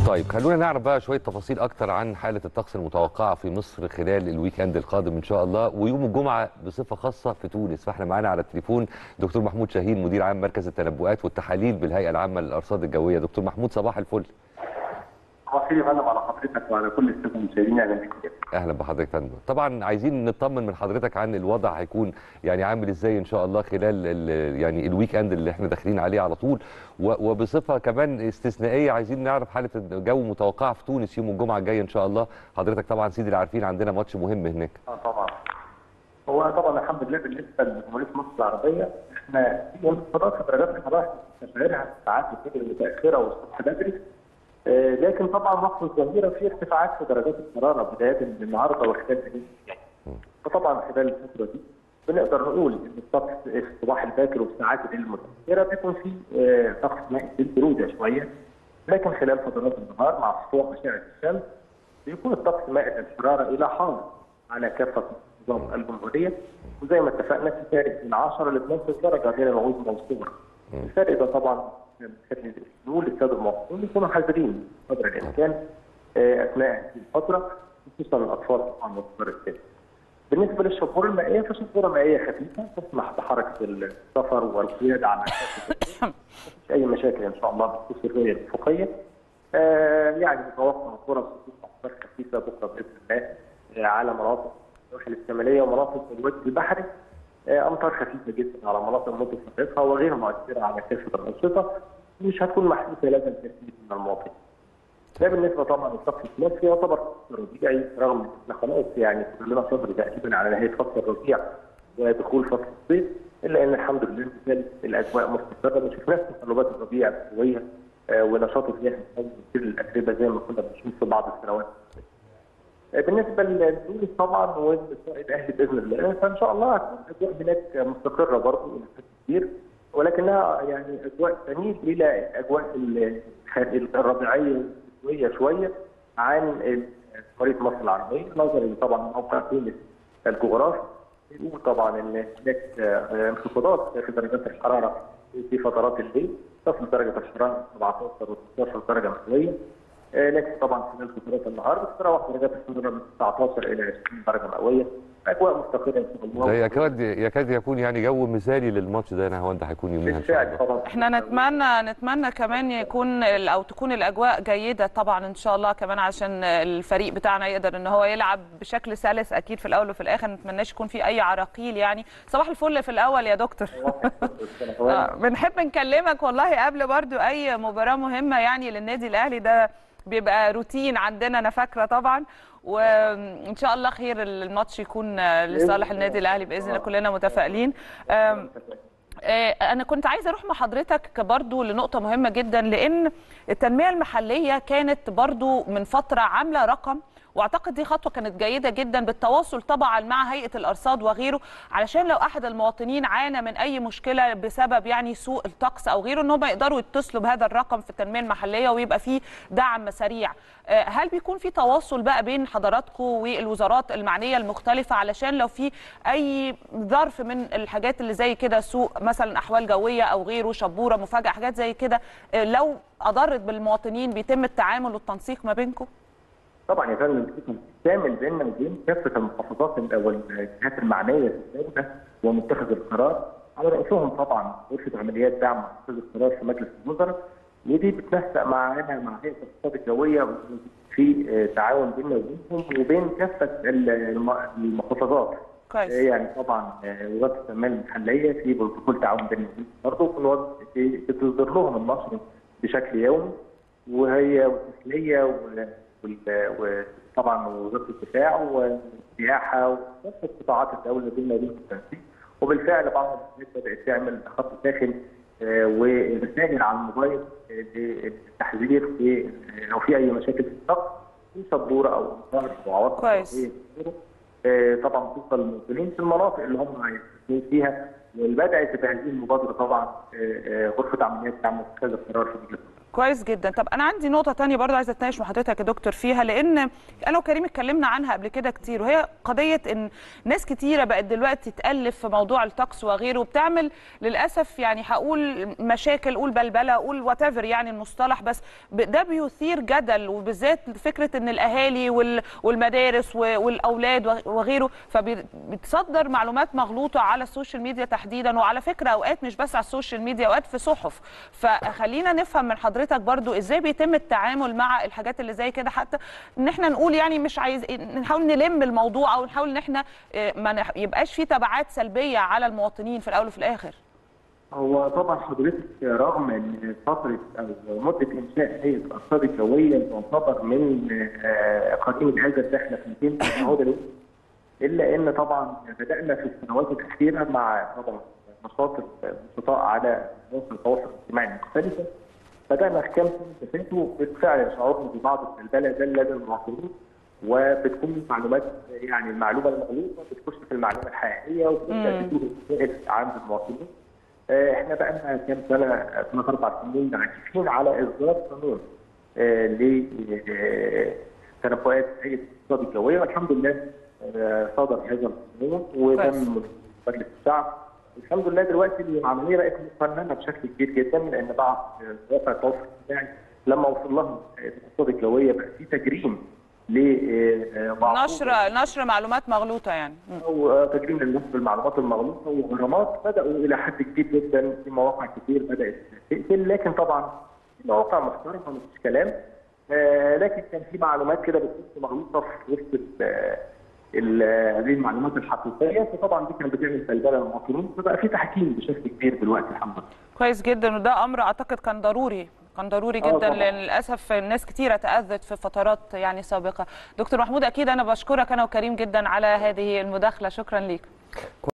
طيب خلونا نعرف بقى شويه تفاصيل اكتر عن حاله الطقس المتوقعه في مصر خلال الويك اند القادم ان شاء الله ويوم الجمعه بصفه خاصه في تونس فاحنا معانا على التليفون دكتور محمود شاهين مدير عام مركز التنبؤات والتحاليل بالهيئه العامه للارصاد الجويه دكتور محمود صباح الفل وخير يا فندم على حضرتك وعلى كل الساده المشاهدين اهلا بكم اهلا بحضرتك يا فندم طبعا عايزين نطمن من حضرتك عن الوضع هيكون يعني عامل ازاي ان شاء الله خلال ال- يعني الويك اند اللي احنا داخلين عليه على طول و- وبصفه كمان استثنائيه عايزين نعرف حاله الجو متوقعه في تونس يوم الجمعه الجاي ان شاء الله حضرتك طبعا سيدي العارفين عندنا ماتش مهم هناك اه طبعا هو طبعا الحمد لله بالنسبه لجمهوريه مصر العربيه احنا في انخفاضات في درجات الحراره تشعرها في ساعات الفجر المتاخره والصبح بدري آه لكن طبعا مصر الظهيره في ارتفاعات في درجات الحراره بدايه من النهارده وخلال اليوم الجاي. فطبعا خلال الفتره دي بنقدر نقول ان الطقس في الصباح الباكر وساعات الليل المتاخره بيكون في آه، طقس مائي بالبروده شويه لكن خلال فترات النهار مع سطوع اشعه الشمس بيكون الطقس مائل الحراره الى حار على كافه نظام الجمهوريه وزي ما اتفقنا في فارق من 10 ل 12 درجه بين العظمى والصغرى. الفارق ده طبعا بيخلي نقول للساده المواطنين يكونوا حذرين قدر الامكان آه، اثناء هذه الفتره خصوصا الاطفال طبعا والكبار السن. بالنسبه للشبوره المائيه فشبوره مائيه خفيفه تسمح بحركه السفر والقياده على مفيش اي مشاكل ان شاء الله بخصوص الرؤيه الافقيه. آه يعني متوقع فرص سقوط امطار خفيفه بكره باذن الله آه على مناطق السواحل الشماليه ومناطق الوجه البحري آه امطار خفيفه جدا على مناطق متفرقه وغير مؤثره على كافه الانشطه مش هتكون محسوسه لدى الكثير من المواطنين. ده بالنسبه طبعا للطقس في مصر يعتبر فصل ربيعي رغم ان احنا خلاص يعني كلنا شهر تقريبا على نهايه فصل الربيع ودخول فصل الصيف الا ان الحمد لله مثال الاجواء مستقره ما شفناش تقلبات الربيع القويه آه، ونشاط الرياح بسبب كل الاتربه زي ما كنا بنشوف في بعض السنوات. آه، بالنسبه لتونس طبعا والصعيد الاهلي باذن الله فان شاء الله هتكون الاجواء هناك مستقره برضه الى حد كبير ولكنها يعني اجواء تميل الى الاجواء ال- الربيعيه شويه شويه عن خريطه مصر العربيه نظرا طبعا موقع تونس الجغرافي بيقول طبعا ان هناك آه، انخفاضات في درجات الحراره في فترات الليل تصل درجه الحراره 17 و 16 درجه مئويه آه، لكن طبعا خلال فترات النهار بتتراوح درجات الحراره من 19 الى 20 درجه مئويه اجواء مستقره ان شاء الله ده يكاد يكاد يكون يعني جو مثالي للماتش ده انا هو انت هيكون يوميها ان شاء بالفعل الله طبعا احنا نتمنى نتمنى كمان يكون ال- او تكون الاجواء جيده طبعا ان شاء الله كمان عشان الفريق بتاعنا يقدر ان هو يلعب بشكل سلس اكيد في الاول وفي الاخر ما نتمناش يكون في اي عراقيل يعني صباح الفل في الاول يا دكتور آه، بنحب نكلمك والله قبل برضو اي مباراه مهمه يعني للنادي الاهلي ده بيبقى روتين عندنا انا فاكره طبعا وان شاء الله خير الماتش يكون آه، لصالح النادي الاهلي باذن الله كلنا متفائلين آم، آه، انا كنت عايزه اروح مع حضرتك برضو لنقطه مهمه جدا لان التنميه المحليه كانت برضو من فتره عامله رقم واعتقد دي خطوه كانت جيده جدا بالتواصل طبعا مع هيئه الارصاد وغيره علشان لو احد المواطنين عانى من اي مشكله بسبب يعني سوء الطقس او غيره ان هم يقدروا يتصلوا بهذا الرقم في التنميه المحليه ويبقى فيه دعم سريع آه، هل بيكون في تواصل بقى بين حضراتكم والوزارات المعنيه المختلفه علشان لو في اي ظرف من الحاجات اللي زي كده سوء مثلا احوال جويه او غيره شبوره مفاجاه حاجات زي كده آه، لو اضرت بالمواطنين بيتم التعامل والتنسيق ما بينكم طبعا يا فندم في تنسيق كامل بيننا وبين كافه المحافظات والجهات المعنيه في الدوله ومتخذ القرار على راسهم طبعا غرفه عمليات دعم متخذ القرار في مجلس الوزراء ودي بتنسق معانا مع هيئه الارصاد الجويه في آه، تعاون بيننا وبينهم وبين كافه ال- الم- المحافظات كويس يعني طبعا آه، وزاره التنميه المحليه في بروتوكول تعاون بيننا وبين برضه بنوز- بتصدر لهم النشر بشكل يومي وهي والتسليه و- وال- وطبعا وزاره الدفاع والسياحه وكافه قطاعات الدوله بيننا وبين التنسيق وبالفعل بعض الناس بدات تعمل خط ساخن آه، ورسائل على الموبايل آه، للتحذير في آه، لو في اي مشاكل في الطقس في سبوره او امطار او عواصف كويس. جوية كتيرة. آه، طبعا توصل للمسؤولين في المناطق اللي هم هيسكنوا فيها والبدات بهذه المبادره طبعا آه، آه، غرفه عمليات دعم اتخاذ القرار في مجلس الوزراء. كويس جدا طب انا عندي نقطه تانية برضه عايزه اتناقش مع حضرتك يا دكتور فيها لان انا وكريم اتكلمنا عنها قبل كده كتير وهي قضيه ان ناس كتيره بقت دلوقتي تالف في موضوع الطقس وغيره وبتعمل للاسف يعني هقول مشاكل قول بلبله قول وات يعني المصطلح بس ب- ده بيثير جدل وبالذات فكره ان الاهالي وال- والمدارس و- والاولاد وغ- وغيره فبتصدر معلومات مغلوطه على السوشيال ميديا تحديدا وعلى فكره اوقات مش بس على السوشيال ميديا اوقات في صحف فخلينا نفهم من حضرتك برضو ازاي بيتم التعامل مع الحاجات اللي زي كده حتى ان احنا نقول يعني مش عايز نحاول نلم الموضوع او نحاول ان احنا آه، ما نح- يبقاش في تبعات سلبيه على المواطنين في الاول وفي الاخر هو طبعا حضرتك رغم ان فتره او مده انشاء هيئه الارصاد الجويه تعتبر من آه، قديم الهذا اللي احنا في 200 سنه هو دلوقتي الا ان طبعا بدانا في السنوات الاخيره مع طبعا نشاط الانشطاء على مواقع التواصل الاجتماعي المختلفه بدانا في كام سنه فاتوا بالفعل شعورنا ببعض البلبله ده لدى المواطنين وبتكون معلومات يعني المعلومه المغلوطه بتخش في المعلومه الحقيقيه وبتبدا مم. تتوه السائل عند المواطنين آه، احنا بقى لنا كام سنه ثلاث اربع سنين عاكفين على اصدار قانون آه، لتنبؤات هيئه الاقتصاد الجويه والحمد لله آه، صدر هذا القانون كويس. وتم مجلس الشعب الحمد لله دلوقتي العمليه بقت مقننه بشكل كبير جدا لان بعض مواقع التواصل الاجتماعي لما وصل لهم الاقتصاد الجويه بقى في تجريم ل نشر نشر معلومات مغلوطه يعني مم. او تجريم للناس بالمعلومات المغلوطه وغرامات بداوا الى حد كبير جدا في مواقع كتير بدات تقفل لكن طبعا في مواقع محترمه مفيش كلام آه لكن كان في معلومات كده بتكون مغلوطه في وسط ال- ال- هذه المعلومات الحقيقيه فطبعا دي كانت بتعمل بلبله للمواطنين فبقى في تحكيم بشكل كبير دلوقتي الحمد لله كويس جدا وده امر اعتقد كان ضروري كان ضروري آه جدا طبعاً. لان للاسف الناس كتيره تاذت في فترات يعني سابقه دكتور محمود اكيد انا بشكرك انا وكريم جدا على هذه المداخله شكرا ليك